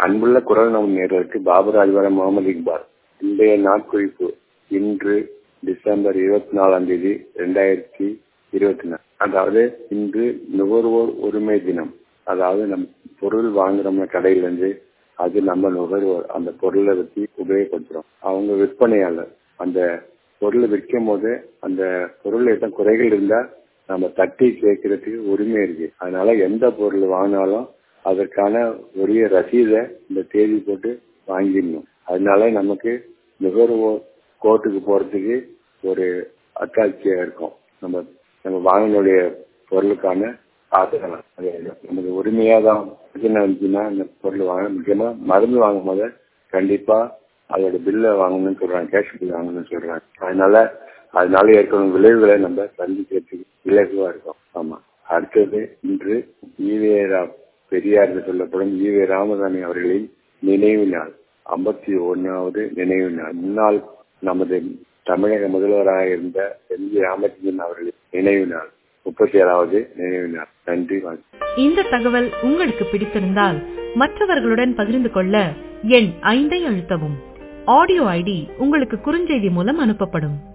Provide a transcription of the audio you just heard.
அன்புள்ள குரல் நம் நேர்களுக்கு பாபர் அலிவரம் முகமது இக்பால் இன்றைய நாட்குறிப்பு இன்று டிசம்பர் இருபத்தி நாலாம் தேதி ரெண்டாயிரத்தி இருபத்தி நாலு அதாவது இன்று நுகர்வோர் உரிமை தினம் அதாவது நம் பொருள் வாங்குறோம்ல கடையில இருந்து அது நம்ம நுகர்வோர் அந்த பொருளை வச்சு உபயோகப்படுத்துறோம் அவங்க விற்பனையாளர் அந்த பொருளை விற்கும் போது அந்த பொருள் ஏதாவது குறைகள் இருந்தா நம்ம தட்டி கேட்கறதுக்கு உரிமை இருக்கு அதனால எந்த பொருள் வாங்கினாலும் அதற்கான உரிய ரசீதை இந்த தேதி போட்டு வாங்கிடணும் அதனால நமக்கு நுகர்வோர் கோர்ட்டுக்கு போறதுக்கு ஒரு அத்தாட்சியா இருக்கும் நம்ம நம்ம வாங்கினுடைய பொருளுக்கான ஆதரவு அது நமக்கு உரிமையா தான் பிரச்சனை இருந்துச்சுன்னா இந்த பொருள் வாங்க முக்கியமா மருந்து வாங்கும் போது கண்டிப்பா அதோட பில்லை வாங்கணும்னு சொல்றாங்க கேஷ் பில் வாங்கணும்னு சொல்றாங்க அதனால அதனால ஏற்படும் விளைவுகளை நம்ம சந்திக்கிறதுக்கு இலகுவா இருக்கும் ஆமா அடுத்தது இன்று ஈவேரா பெரியார் என்று சொல்லப்படும் ஈவே ராமசாமி அவர்களின் நினைவு நாள் ஐம்பத்தி ஒன்னாவது நினைவு நாள் முன்னாள் நமது தமிழக முதல்வராக இருந்த எம் ஜி ராமச்சந்திரன் அவர்களின் நினைவு நாள் முப்பத்தி ஏழாவது நினைவு நாள் நன்றி வணக்கம் இந்த தகவல் உங்களுக்கு பிடித்திருந்தால் மற்றவர்களுடன் பகிர்ந்து கொள்ள எண் ஐந்தை அழுத்தவும் ஆடியோ ஐடி உங்களுக்கு குறுஞ்செய்தி மூலம் அனுப்பப்படும்